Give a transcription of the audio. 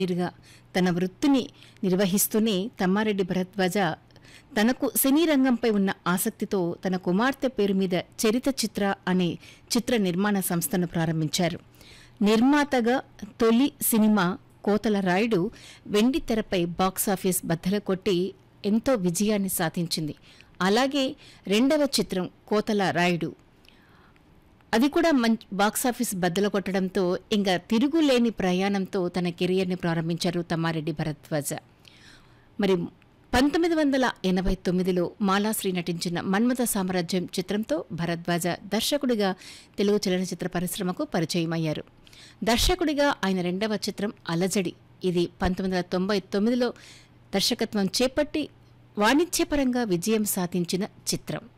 ఇంజనీర్గా తన వృత్తిని నిర్వహిస్తూనే తమ్మారెడ్డి భరద్వాజ తనకు సినీ రంగంపై ఉన్న ఆసక్తితో తన కుమార్తె పేరు మీద చరిత చిత్ర అనే చిత్ర నిర్మాణ సంస్థను ప్రారంభించారు నిర్మాతగా తొలి సినిమా కోతల రాయుడు వెండి తెరపై బాక్సాఫీస్ బద్దలు కొట్టి ఎంతో విజయాన్ని సాధించింది అలాగే రెండవ చిత్రం కోతల రాయుడు అది కూడా మంచి బాక్సాఫీస్ బద్దలు కొట్టడంతో ఇంకా తిరుగులేని ప్రయాణంతో తన కెరియర్ని ప్రారంభించారు తమ్మారెడ్డి భరద్వాజ మరి పంతొమ్మిది వందల ఎనభై తొమ్మిదిలో మాలాశ్రీ నటించిన మన్మథ సామ్రాజ్యం చిత్రంతో భరద్వాజ దర్శకుడిగా తెలుగు చలనచిత్ర పరిశ్రమకు పరిచయం అయ్యారు దర్శకుడిగా ఆయన రెండవ చిత్రం అలజడి ఇది పంతొమ్మిది వందల తొంభై తొమ్మిదిలో దర్శకత్వం చేపట్టి వాణిజ్యపరంగా విజయం సాధించిన చిత్రం